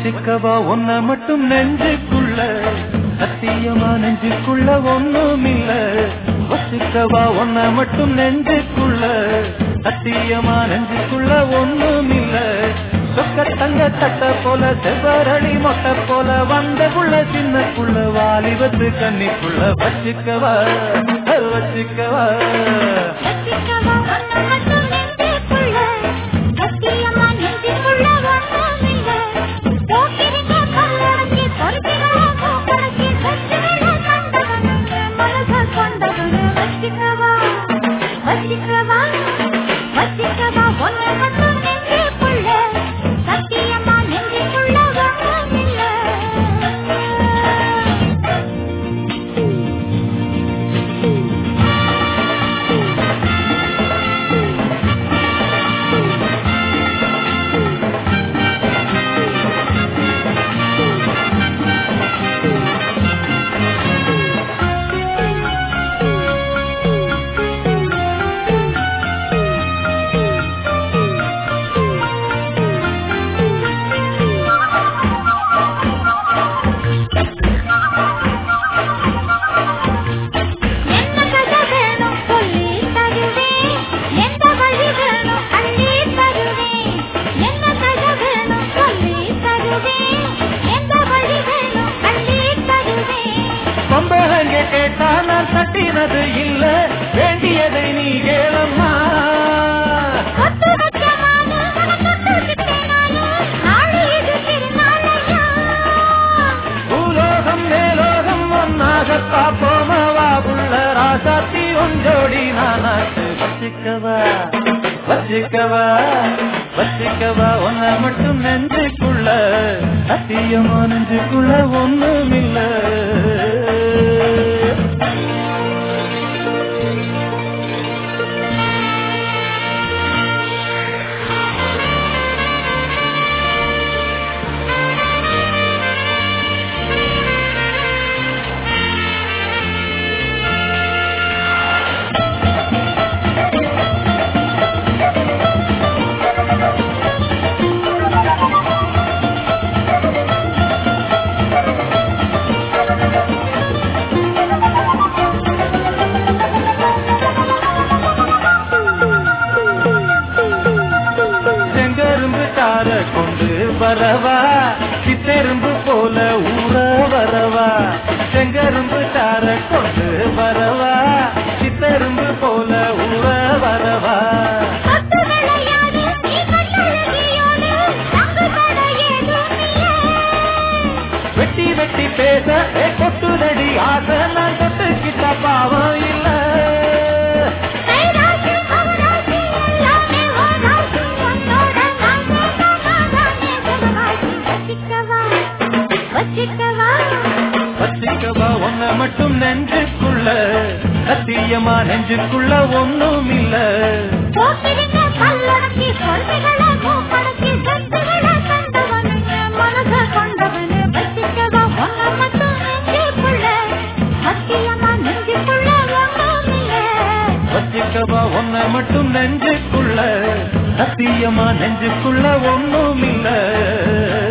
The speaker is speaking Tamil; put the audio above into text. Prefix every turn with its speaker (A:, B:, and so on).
A: வச்சுக்கவா ஒன்ன மட்டும் நெஞ்சுக்குள்ள சத்தியமா நெஞ்சுக்குள்ள ஒண்ணும் இல்ல வச்சுக்கவா ஒன்ன மட்டும் நெஞ்சுக்குள்ள சத்தியமா நெஞ்சுக்குள்ள ஒண்ணும் இல்ல சொக்க தங்க தட்ட போல செவ்வரளி மொட்டை போல வந்த புள்ள சின்ன புள்ள வாலிபத்து கண்ணிக்குள்ள வச்சுக்கவா வச்சுக்கவா
B: வச்சிக்கவா ஒன்ன மட்டும் நெஞ்சுக்குள்ள சத்தியமா நெஞ்சுக்குள்ள ஒண்ணும் இல்ல போக்கிரிங்க கல்லடக்கி பொறுப்பிகளா மூக்கடக்கி சச்சுவிட கண்டவனுங்க மனச கொண்டவனு வச்சிக்கவா வச்சிக்கவா வச்சிக்கவா ஒன்ன மட்டும் நெஞ்சுக்குள்ள சத்தியமா நெஞ்சுக்குள்ள ஒண்ணும் இல்ல என்ன கதை வேணும் சொல்லி தருவேன் எந்த வழி வேணும் அள்ளி தருவேன் என்ன கதை வேணும் சொல்லி தருவேன் எந்த வழி வேணும் அள்ளி தருவேன்
A: பொம்பளங்க கேட்டா நான் தட்டினது இல்ல வேண்டியதை நீ கேளம்மா
B: கொத்து வச்ச மானு தொட்டு விட்டேனாலும் நாளை இது திருநாளையா
A: பூலோகம் மேலோகம் ஒன்னாக பாப்போமவா புள்ள ராசாத்தி ஒன்றோடி நானாட்டு வச்சுக்கவா வச்சுக்கவா வச்சுக்கவா ஒன்ன மட்டும் நெஞ்சுக்குள்ள சத்தியமா நெஞ்சுக்குள்ள ஒண்ணும் இல்ல செங்கரும்பு தார கொண்டு வரவா சித்தெரும்பு போல ஊற வரவா செங்கரும்பு தார கொண்டு வரவா சித்தெரும்பு போல ஊற வரவா
B: கொத்து விளையாடு நீ கண்ணழகியோடு அங்கு தடை ஏதும் இல்லை
A: வெட்டி வெட்டி பேச ஏ கொட்டுதடி ஆசை நான் தொட்டுக்கிட்ட பாவம் இல்ல
B: கைராசி அவராசி எல்லாமே ஓராசி உன்னோட நான் சேர்ந்தாதானே சுகவாசி வச்சிக்கவா வச்சிக்கவா
A: வச்சுக்கவா ஒன்ன மட்டும் நெஞ்சுக்குள்ள சத்தியமா நெஞ்சுக்குள்ள ஒண்ணும் இல்ல
B: போக்கிரிங்க கல்லடக்கி பொறுமைகளை மூக்கடக்கி சத்துவிட கண்டவனுங்க மனச கொண்டவனு வச்சிக்கவா ஒன்ன மட்டும் நெஞ்சுக்குள்ள சத்தியமா நெஞ்சுக்குள்ள ஒன்றும் இல்லை
A: வச்சுக்கவா ஒன்ன மட்டும் நெஞ்சுக்குள்ள சத்தியமா நெஞ்சுக்குள்ள ஒண்ணும் இல்ல